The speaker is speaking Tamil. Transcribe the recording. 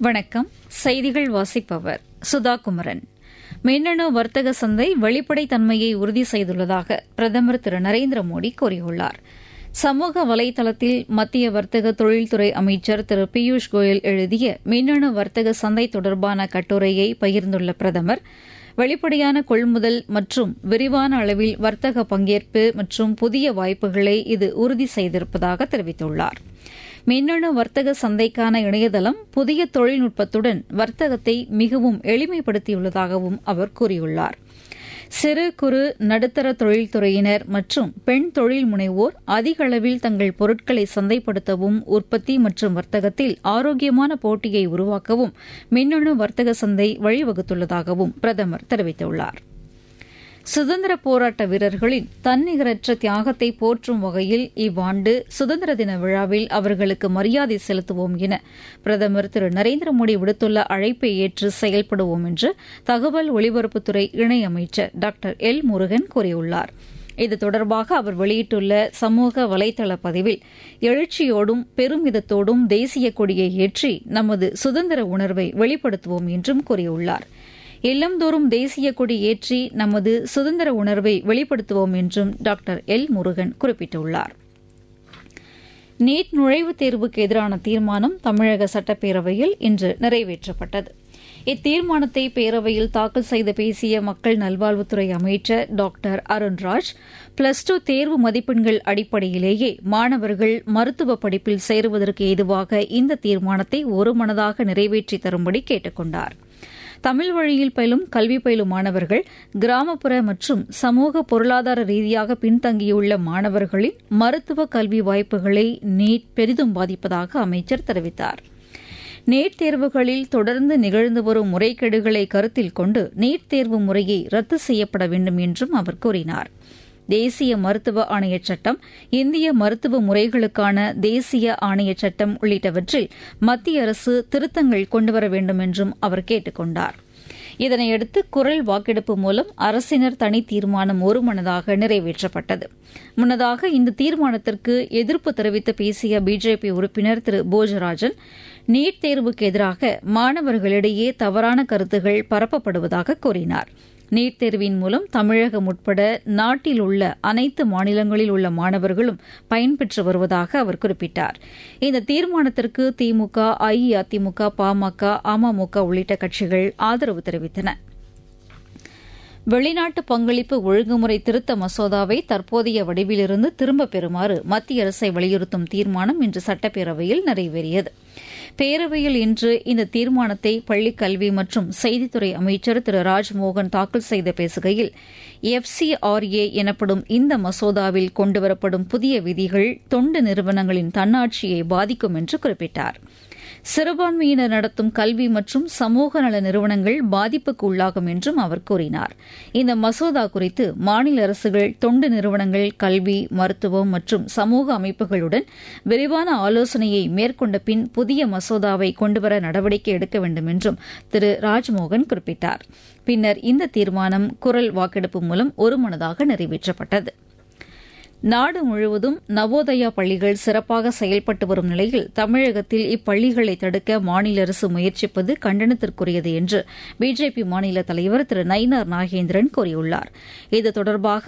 வணக்கம் செய்திகள் வாசிப்பவர் சுதா குமரன் மின்னணு வர்த்தக சந்தை வெளிப்படைத்தன்மையை உறுதி செய்துள்ளதாக பிரதமர் திரு நரேந்திர மோடி கூறியுள்ளார் சமூக வலைதளத்தில் மத்திய வர்த்தக தொழில்துறை அமைச்சர் திரு பியூஷ் கோயல் எழுதிய மின்னணு வர்த்தக சந்தை தொடர்பான கட்டுரையை பகிர்ந்துள்ள பிரதமர் வெளிப்படையான கொள்முதல் மற்றும் விரிவான அளவில் வர்த்தக பங்கேற்பு மற்றும் புதிய வாய்ப்புகளை இது உறுதி செய்திருப்பதாக தெரிவித்துள்ளார் மின்னணு வர்த்தக சந்தைக்கான இணையதளம் புதிய தொழில்நுட்பத்துடன் வர்த்தகத்தை மிகவும் எளிமைப்படுத்தியுள்ளதாகவும் அவர் கூறியுள்ளார் சிறு குறு நடுத்தர தொழில்துறையினர் மற்றும் பெண் தொழில் முனைவோர் அதிக அளவில் தங்கள் பொருட்களை சந்தைப்படுத்தவும் உற்பத்தி மற்றும் வர்த்தகத்தில் ஆரோக்கியமான போட்டியை உருவாக்கவும் மின்னணு வர்த்தக சந்தை வழிவகுத்துள்ளதாகவும் பிரதமர் தெரிவித்துள்ளாா் சுதந்திர போராட்ட வீரர்களின் தன்னிகரற்ற தியாகத்தை போற்றும் வகையில் இவ்வாண்டு சுதந்திர தின விழாவில் அவர்களுக்கு மரியாதை செலுத்துவோம் என பிரதமர் திரு நரேந்திர மோடி விடுத்துள்ள அழைப்பை ஏற்று செயல்படுவோம் என்று தகவல் ஒலிபரப்புத்துறை இணையமைச்சர் டாக்டர் எல் முருகன் கூறியுள்ளார் இது தொடர்பாக அவர் வெளியிட்டுள்ள சமூக வலைதள பதிவில் எழுச்சியோடும் பெருமிதத்தோடும் தேசிய கொடியை ஏற்றி நமது சுதந்திர உணர்வை வெளிப்படுத்துவோம் என்றும் கூறியுள்ளாா் இல்லந்தோறும் தேசிய கொடி ஏற்றி நமது சுதந்திர உணர்வை வெளிப்படுத்துவோம் என்றும் டாக்டர் எல் முருகன் குறிப்பிட்டுள்ளார் நீட் நுழைவுத் தேர்வுக்கு எதிரான தீர்மானம் தமிழக சட்டப்பேரவையில் இன்று நிறைவேற்றப்பட்டது இத்தீர்மானத்தை பேரவையில் தாக்கல் செய்து பேசிய மக்கள் நல்வாழ்வுத்துறை அமைச்சர் டாக்டர் அருண்ராஜ் பிளஸ் டூ தேர்வு மதிப்பெண்கள் அடிப்படையிலேயே மாணவர்கள் மருத்துவ படிப்பில் சேருவதற்கு ஏதுவாக இந்த தீர்மானத்தை ஒருமனதாக நிறைவேற்றி தரும்படி கேட்டுக் கொண்டாா் தமிழ் வழியில் பயிலும் கல்வி பயிலும் மாணவர்கள் கிராமப்புற மற்றும் சமூக பொருளாதார ரீதியாக பின்தங்கியுள்ள மாணவர்களின் மருத்துவ கல்வி வாய்ப்புகளை நீட் பெரிதும் பாதிப்பதாக அமைச்சர் தெரிவித்தார் நீட் தேர்வுகளில் தொடர்ந்து நிகழ்ந்து வரும் முறைகேடுகளை கருத்தில் கொண்டு நீட் தேர்வு முறையை ரத்து செய்யப்பட வேண்டும் என்றும் அவர் கூறினார் தேசிய மருத்துவ ஆணைய சட்டம் இந்திய மருத்துவ முறைகளுக்கான தேசிய ஆணைய சட்டம் உள்ளிட்டவற்றில் மத்திய அரசு திருத்தங்கள் கொண்டுவர வேண்டும் என்றும் அவர் கேட்டுக் கொண்டார் இதனையடுத்து குரல் வாக்கெடுப்பு மூலம் அரசினர் தனி தீர்மானம் ஒருமனதாக நிறைவேற்றப்பட்டது முன்னதாக இந்த தீர்மானத்திற்கு எதிர்ப்பு தெரிவித்து பேசிய பிஜேபி உறுப்பினர் திரு போஜராஜன் நீட் தேர்வுக்கு எதிராக மாணவர்களிடையே தவறான கருத்துகள் பரப்பப்படுவதாக கூறினார் நீட் தேர்வின் மூலம் தமிழகம் உட்பட நாட்டில் உள்ள அனைத்து மாநிலங்களில் உள்ள மாணவர்களும் பயன்பெற்று வருவதாக அவர் குறிப்பிட்டார் இந்த தீர்மானத்திற்கு திமுக அஇஅதிமுக பாமக அமமுக உள்ளிட்ட கட்சிகள் ஆதரவு தெரிவித்தன வெளிநாட்டு பங்களிப்பு ஒழுங்குமுறை திருத்த மசோதாவை தற்போதைய வடிவிலிருந்து திரும்பப் பெறுமாறு மத்திய அரசை வலியுறுத்தும் தீர்மானம் இன்று சட்டப்பேரவையில் நிறைவேறியது பேரவையில் இன்று இந்த தீர்மானத்தை பள்ளிக் கல்வி மற்றும் செய்தித்துறை அமைச்சர் திரு ராஜ்மோகன் தாக்கல் செய்த பேசுகையில் எஃப்சிஆர்ஏ எனப்படும் இந்த மசோதாவில் கொண்டுவரப்படும் புதிய விதிகள் தொண்டு நிறுவனங்களின் தன்னாட்சியை பாதிக்கும் என்று குறிப்பிட்டார் சிறுபான்மையினர் நடத்தும் கல்வி மற்றும் சமூக நல நிறுவனங்கள் பாதிப்புக்கு உள்ளாகும் என்றும் அவர் கூறினார் இந்த மசோதா குறித்து மாநில அரசுகள் தொண்டு நிறுவனங்கள் கல்வி மருத்துவம் மற்றும் சமூக அமைப்புகளுடன் விரிவான ஆலோசனையை மேற்கொண்ட பின் புதிய மசோதாவை கொண்டுவர நடவடிக்கை எடுக்க வேண்டும் என்றும் திரு ராஜ்மோகன் குறிப்பிட்டார் பின்னர் இந்த தீர்மானம் குரல் வாக்கெடுப்பு மூலம் ஒருமனதாக நிறைவேற்றப்பட்டது நாடு முழுவதும் நவோதயா பள்ளிகள் சிறப்பாக செயல்பட்டு வரும் நிலையில் தமிழகத்தில் இப்பள்ளிகளை தடுக்க மாநில அரசு முயற்சிப்பது கண்டனத்திற்குரியது என்று பிஜேபி மாநில தலைவர் திரு நயினார் நாகேந்திரன் கூறியுள்ளார் இது தொடர்பாக